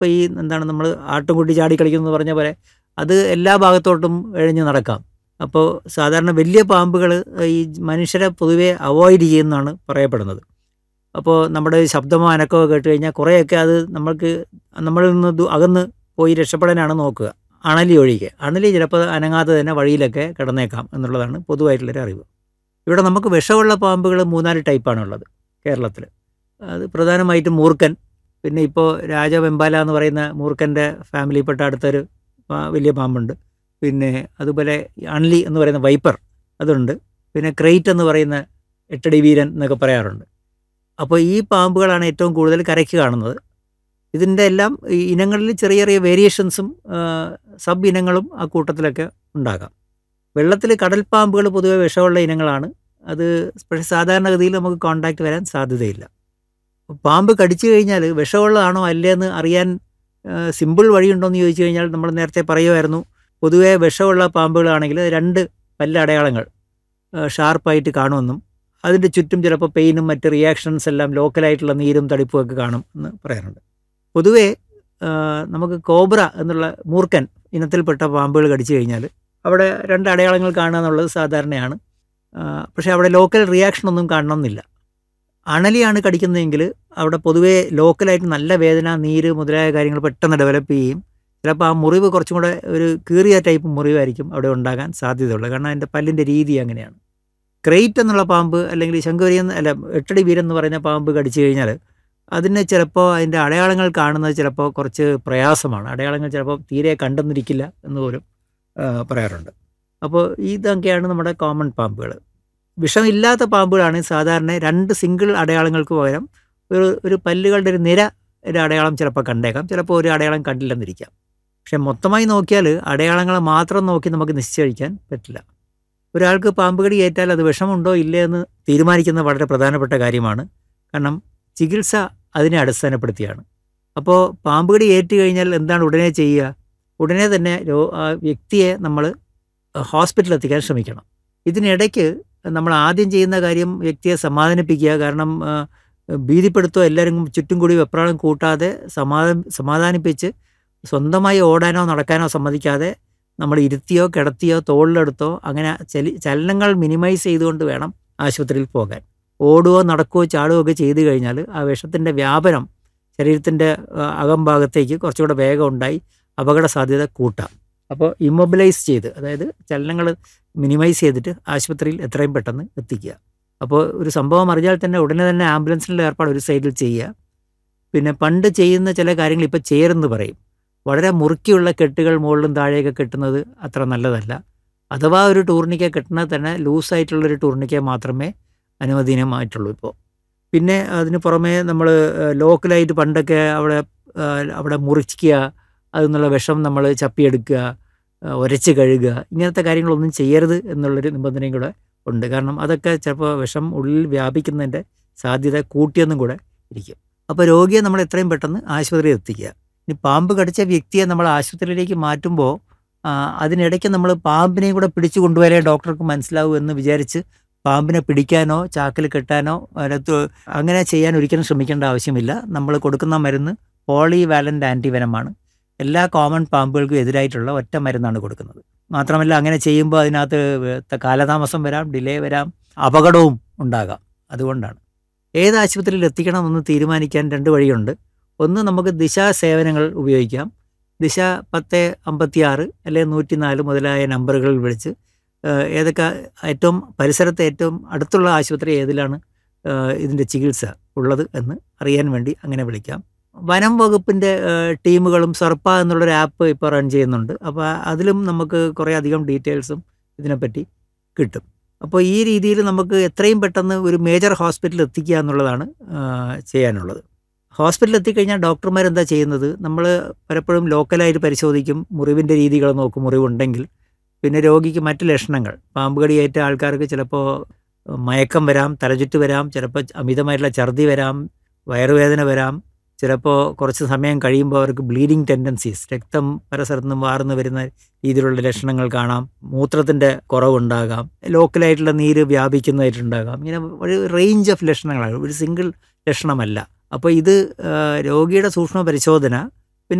ഇപ്പോൾ ഈ എന്താണ് നമ്മൾ ആട്ടുംകുട്ടി ചാടി കളിക്കുന്നു പറഞ്ഞ പോലെ അത് എല്ലാ ഭാഗത്തോട്ടും എഴഞ്ഞ് നടക്കാം അപ്പോൾ സാധാരണ വലിയ പാമ്പുകൾ ഈ മനുഷ്യരെ പൊതുവെ അവോയ്ഡ് ചെയ്യുമെന്നാണ് പറയപ്പെടുന്നത് അപ്പോൾ നമ്മുടെ ശബ്ദമോ അനക്കമോ കേട്ട് കഴിഞ്ഞാൽ കുറേയൊക്കെ അത് നമ്മൾക്ക് നമ്മളിൽ നിന്ന് ദൂ- അകന്ന് പോയി രക്ഷപ്പെടാനാണ് നോക്കുക അണലി ഒഴികെ അണലി ചിലപ്പോൾ അനങ്ങാതെ തന്നെ വഴിയിലൊക്കെ കിടന്നേക്കാം എന്നുള്ളതാണ് പൊതുവായിട്ടുള്ളൊരു അറിവ് ഇവിടെ നമുക്ക് വിഷമുള്ള പാമ്പുകൾ മൂന്നാല് ടൈപ്പാണ് ഉള്ളത് കേരളത്തിൽ അത് പ്രധാനമായിട്ടും മൂർക്കൻ പിന്നെ ഇപ്പോൾ രാജവെമ്പാല എന്ന് പറയുന്ന മൂർക്കൻ്റെ ഫാമിലിയിൽപ്പെട്ട അടുത്തൊരു പാ- വലിയ പാമ്പുണ്ട് പിന്നെ അതുപോലെ അൺലി എന്ന് പറയുന്ന വൈപ്പർ അതുണ്ട് പിന്നെ ക്രൈറ്റ് എന്ന് പറയുന്ന എട്ടടി വീരൻ എന്നൊക്കെ പറയാറുണ്ട് അപ്പോൾ ഈ പാമ്പുകളാണ് ഏറ്റവും കൂടുതൽ കരയ്ക്ക് കാണുന്നത് ഇതിൻ്റെ എല്ലാം ഈ ഇനങ്ങളിൽ ചെറിയ ചെറിയ വേരിയേഷൻസും സബ് ഇനങ്ങളും ആ കൂട്ടത്തിലൊക്കെ ഉണ്ടാകാം വെള്ളത്തിൽ കടൽ പാമ്പുകൾ പൊതുവെ വിഷമുള്ള ഇനങ്ങളാണ് അത് പക്ഷേ സാധാരണഗതിയിൽ നമുക്ക് കോണ്ടാക്ട് വരാൻ സാധ്യതയില്ല പാമ്പ് കടിച്ചു കഴിഞ്ഞാൽ വിഷമുള്ളതാണോ അല്ലേന്ന് അറിയാൻ സിമ്പിൾ വഴിയുണ്ടോ എന്ന് ചോദിച്ചു കഴിഞ്ഞാൽ നമ്മൾ നേരത്തെ പറയുമായിരുന്നു പൊതുവെ വിഷമുള്ള പാമ്പുകളാണെങ്കിൽ രണ്ട് പല്ലടയാളങ്ങൾ ഷാർപ്പായിട്ട് കാണുമെന്നും അതിൻ്റെ ചുറ്റും ചിലപ്പോൾ പെയിനും മറ്റ് റിയാക്ഷൻസ് എല്ലാം ലോക്കലായിട്ടുള്ള നീരും തടിപ്പും ഒക്കെ കാണും എന്ന് പറയാറുണ്ട് പൊതുവേ ആ, നമുക്ക് കോബ്ര എന്നുള്ള മൂർക്കൻ ഇനത്തിൽപ്പെട്ട പാമ്പുകൾ കടിച്ചു കഴിഞ്ഞാൽ അവിടെ രണ്ട് അടയാളങ്ങൾ കാണുക എന്നുള്ളത് സാധാരണയാണ് ആ, പക്ഷേ അവിടെ ലോക്കൽ റിയാക്ഷൻ ഒന്നും കാണണമെന്നില്ല അണലിയാണ് കടിക്കുന്നതെങ്കിൽ അവിടെ പൊതുവേ ലോക്കലായിട്ട് നല്ല വേദന നീര് മുതലായ കാര്യങ്ങൾ പെട്ടെന്ന് ഡെവലപ്പ് ചെയ്യും ചിലപ്പോൾ ആ മുറിവ് കുറച്ചും കൂടെ ഒരു കീറിയ ടൈപ്പ് മുറിവായിരിക്കും അവിടെ ഉണ്ടാകാൻ സാധ്യതയുള്ളത് കാരണം അതിൻ്റെ പല്ലിൻ്റെ രീതി അങ്ങനെയാണ് ക്രൈറ്റ് എന്നുള്ള പാമ്പ് അല്ലെങ്കിൽ ശങ്കുവരിയൻ അല്ല എട്ടടി വീരൻ എന്ന് പറയുന്ന പാമ്പ് കടിച്ചു കഴിഞ്ഞാൽ അതിന് ചിലപ്പോൾ അതിൻ്റെ അടയാളങ്ങൾ കാണുന്നത് ചിലപ്പോൾ കുറച്ച് പ്രയാസമാണ് അടയാളങ്ങൾ ചിലപ്പോൾ തീരെ കണ്ടെന്നിരിക്കില്ല എന്ന് പോലും ആ, പറയാറുണ്ട് അപ്പോൾ ഇതൊക്കെയാണ് നമ്മുടെ കോമൺ പാമ്പുകൾ വിഷമില്ലാത്ത പാമ്പുകളാണ് സാധാരണ രണ്ട് സിംഗിൾ അടയാളങ്ങൾക്ക് പകരം ഒരു ഒരു പല്ലുകളുടെ ഒരു നിര ഒരു അടയാളം ചിലപ്പോൾ കണ്ടേക്കാം ചിലപ്പോൾ ഒരു അടയാളം കണ്ടില്ലെന്നിരിക്കാം പക്ഷെ മൊത്തമായി നോക്കിയാൽ അടയാളങ്ങൾ മാത്രം നോക്കി നമുക്ക് നിശ്ചയിക്കാൻ പറ്റില്ല ഒരാൾക്ക് പാമ്പ് കടി ഏറ്റാൽ അത് വിഷമുണ്ടോ ഇല്ലേ എന്ന് തീരുമാനിക്കുന്നത് വളരെ പ്രധാനപ്പെട്ട കാര്യമാണ് കാരണം ചികിത്സ അതിനെ അടിസ്ഥാനപ്പെടുത്തിയാണ് അപ്പോൾ പാമ്പ് കടി ഏറ്റു കഴിഞ്ഞാൽ എന്താണ് ഉടനെ ചെയ്യുക ഉടനെ തന്നെ രോ ആ വ്യക്തിയെ നമ്മൾ ഹോസ്പിറ്റലിൽ എത്തിക്കാൻ ശ്രമിക്കണം ഇതിനിടയ്ക്ക് നമ്മൾ ആദ്യം ചെയ്യുന്ന കാര്യം വ്യക്തിയെ സമാധാനിപ്പിക്കുക കാരണം ആ, ഭീതിപ്പെടുത്തോ എല്ലാവരും ചുറ്റും കൂടി വെപ്രാളം കൂട്ടാതെ സമാധാന സമാധാനിപ്പിച്ച് സ്വന്തമായി ഓടാനോ നടക്കാനോ സമ്മതിക്കാതെ നമ്മൾ ഇരുത്തിയോ കിടത്തിയോ തോളിലെടുത്തോ അങ്ങനെ ചലി ചലനങ്ങൾ മിനിമൈസ് ചെയ്തുകൊണ്ട് വേണം ആശുപത്രിയിൽ പോകാൻ ഓടുകയോ നടക്കുകയോ ചാടുകയോ ഒക്കെ ചെയ്തു കഴിഞ്ഞാൽ ആ വിഷത്തിൻ്റെ വ്യാപനം ശരീരത്തിൻ്റെ ആ, അകംഭാഗത്തേക്ക് കുറച്ചുകൂടെ വേഗം ഉണ്ടായി അപകട സാധ്യത കൂട്ടാം അപ്പോൾ ഇമ്മൊബിലൈസ് ചെയ്ത് അതായത് ചലനങ്ങൾ മിനിമൈസ് ചെയ്തിട്ട് ആശുപത്രിയിൽ എത്രയും പെട്ടെന്ന് എത്തിക്കുക അപ്പോൾ ഒരു സംഭവം അറിഞ്ഞാൽ തന്നെ ഉടനെ തന്നെ ആംബുലൻസിൻ്റെ ഏർപ്പാട് ഒരു സൈഡിൽ ചെയ്യുക പിന്നെ പണ്ട് ചെയ്യുന്ന ചില കാര്യങ്ങൾ ഇപ്പോൾ ചേരെന്ന് പറയും വളരെ മുറുക്കിയുള്ള കെട്ടുകൾ മുകളിലും താഴെയൊക്കെ കെട്ടുന്നത് അത്ര നല്ലതല്ല അഥവാ ഒരു ടൂർണിക്ക കെട്ടുന്നത് തന്നെ ലൂസായിട്ടുള്ളൊരു ടൂർണിക്ക മാത്രമേ അനുവദനീയമായിട്ടുള്ളൂ ഇപ്പോൾ പിന്നെ അതിന് പുറമേ നമ്മൾ ലോക്കലായിട്ട് പണ്ടൊക്കെ അവിടെ ആ, അവിടെ മുറിക്കുക അതിൽ നിന്നുള്ള വിഷം നമ്മൾ ചപ്പിയെടുക്കുക ആ, ഉരച്ച് കഴുകുക ഇങ്ങനത്തെ കാര്യങ്ങളൊന്നും ചെയ്യരുത് എന്നുള്ളൊരു നിബന്ധനയും കൂടെ ഉണ്ട് കാരണം അതൊക്കെ ചിലപ്പോൾ വിഷം ഉള്ളിൽ വ്യാപിക്കുന്നതിൻ്റെ സാധ്യത കൂട്ടിയെന്നും കൂടെ ഇരിക്കും അപ്പോൾ രോഗിയെ നമ്മൾ എത്രയും പെട്ടെന്ന് ആശുപത്രിയിൽ എത്തിക്കുക ഇനി പാമ്പ് കടിച്ച വ്യക്തിയെ നമ്മൾ ആശുപത്രിയിലേക്ക് മാറ്റുമ്പോൾ ആ, അതിനിടയ്ക്ക് നമ്മൾ പാമ്പിനെയും കൂടെ പിടിച്ചു കൊണ്ടുവരേ ഡോക്ടർക്ക് മനസ്സിലാവൂ എന്ന് വിചാരിച്ച് പാമ്പിനെ പിടിക്കാനോ ചാക്കിൽ കെട്ടാനോ അതിനകത്ത് അങ്ങനെ ചെയ്യാൻ ഒരിക്കലും ശ്രമിക്കേണ്ട ആവശ്യമില്ല നമ്മൾ കൊടുക്കുന്ന മരുന്ന് പോളി വാലൻ്റ് ആൻറ്റിവനമാണ് എല്ലാ കോമൺ പാമ്പുകൾക്കും എതിരായിട്ടുള്ള ഒറ്റ മരുന്നാണ് കൊടുക്കുന്നത് മാത്രമല്ല അങ്ങനെ ചെയ്യുമ്പോൾ അതിനകത്ത് ത- കാലതാമസം വരാം ഡിലേ വരാം അപകടവും ഉണ്ടാകാം അതുകൊണ്ടാണ് ഏത് ആശുപത്രിയിൽ എത്തിക്കണമെന്ന് തീരുമാനിക്കാൻ രണ്ട് വഴിയുണ്ട് ഒന്ന് നമുക്ക് ദിശ സേവനങ്ങൾ ഉപയോഗിക്കാം ദിശ പത്ത് അമ്പത്തി ആറ് അല്ലെങ്കിൽ നൂറ്റി നാല് മുതലായ നമ്പറുകളിൽ വിളിച്ച് ഏഹ്, ഏതൊക്കെ ഏറ്റവും പരിസരത്തെ ഏറ്റവും അടുത്തുള്ള ആശുപത്രി ഏതിലാണ് ഏഹ്, ഇതിൻ്റെ ചികിത്സ ഉള്ളത് എന്ന് അറിയാൻ വേണ്ടി അങ്ങനെ വിളിക്കാം വനം വകുപ്പിൻ്റെ ഏഹ്, ടീമുകളും സർപ്പ എന്നുള്ളൊരു ആപ്പ് ഇപ്പോൾ റൺ ചെയ്യുന്നുണ്ട് അപ്പോൾ അതിലും നമുക്ക് കുറേ അധികം ഡീറ്റെയിൽസും ഇതിനെപ്പറ്റി കിട്ടും അപ്പോൾ ഈ രീതിയിൽ നമുക്ക് എത്രയും പെട്ടെന്ന് ഒരു മേജർ ഹോസ്പിറ്റലിൽ എത്തിക്കുക എന്നുള്ളതാണ് ഏഹ്, ചെയ്യാനുള്ളത് ഹോസ്പിറ്റലിൽ എത്തിക്കഴിഞ്ഞാൽ ഡോക്ടർമാർ എന്താ ചെയ്യുന്നത് നമ്മൾ പലപ്പോഴും ലോക്കലായിട്ട് പരിശോധിക്കും മുറിവിൻ്റെ രീതികൾ നോക്കും മുറിവുണ്ടെങ്കിൽ പിന്നെ രോഗിക്ക് മറ്റ് ലക്ഷണങ്ങൾ പാമ്പ് കടിയേറ്റ ആൾക്കാർക്ക് ചിലപ്പോൾ മയക്കം വരാം തലചുറ്റ് വരാം ചിലപ്പോൾ അമിതമായിട്ടുള്ള ഛർദി വരാം വയറുവേദന വരാം ചിലപ്പോൾ കുറച്ച് സമയം കഴിയുമ്പോൾ അവർക്ക് ബ്ലീഡിങ് ടെൻഡൻസീസ് രക്തം പല സ്ഥലത്തു നിന്നും വാർന്നു വരുന്ന രീതിയിലുള്ള ലക്ഷണങ്ങൾ കാണാം മൂത്രത്തിൻ്റെ കുറവുണ്ടാകാം ലോക്കലായിട്ടുള്ള നീര് വ്യാപിക്കുന്നതായിട്ടുണ്ടാകാം ഇങ്ങനെ ഒരു റേഞ്ച് ഓഫ് ലക്ഷണങ്ങളാണ് ഒരു സിംഗിൾ ലക്ഷണമല്ല അപ്പോൾ ഇത് ആ, രോഗിയുടെ സൂക്ഷ്മ പരിശോധന